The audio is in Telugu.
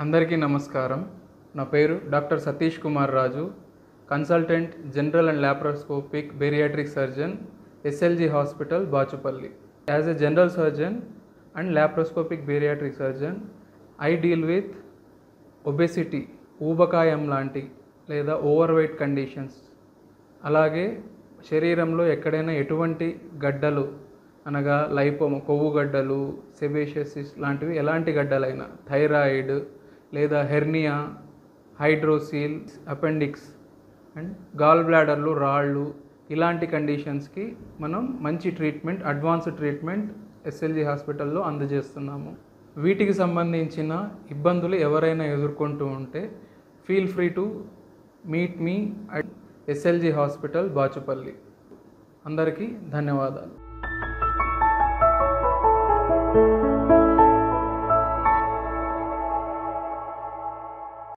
అందరికీ నమస్కారం నా పేరు doctor Satish Kumar Raju consultant general and laparoscopic bariatric surgeon SLG hospital Bachupally as a general surgeon and laparoscopic bariatric surgeon I deal with obesity ఊబకాయం లాంటి లేదా ఓవర్ వెయిట్ కండిషన్స్ అలాగే శరీరంలో ఎక్కడైనా ఎటువంటి గడ్డలు అనగా లైపోమ కొవ్వు గడ్డలు సెబేషియసిస్ లాంటివి ఎలాంటి గడ్డలైనా థైరాయిడ్ లేదా hernia hydrocele appendix and gall బ్లాడర్లు రాళ్ళు ఇలాంటి కండిషన్స్కి మనం మంచి ట్రీట్మెంట్ అడ్వాన్స్డ్ ట్రీట్మెంట్ ఎస్ఎల్జి హాస్పిటల్లో అందజేస్తున్నాము వీటికి సంబంధించిన ఇబ్బందులు ఎవరైనా ఎదుర్కొంటూ ఉంటే feel free to meet me at SLG hospital Bachupally అందరికీ ధన్యవాదాలు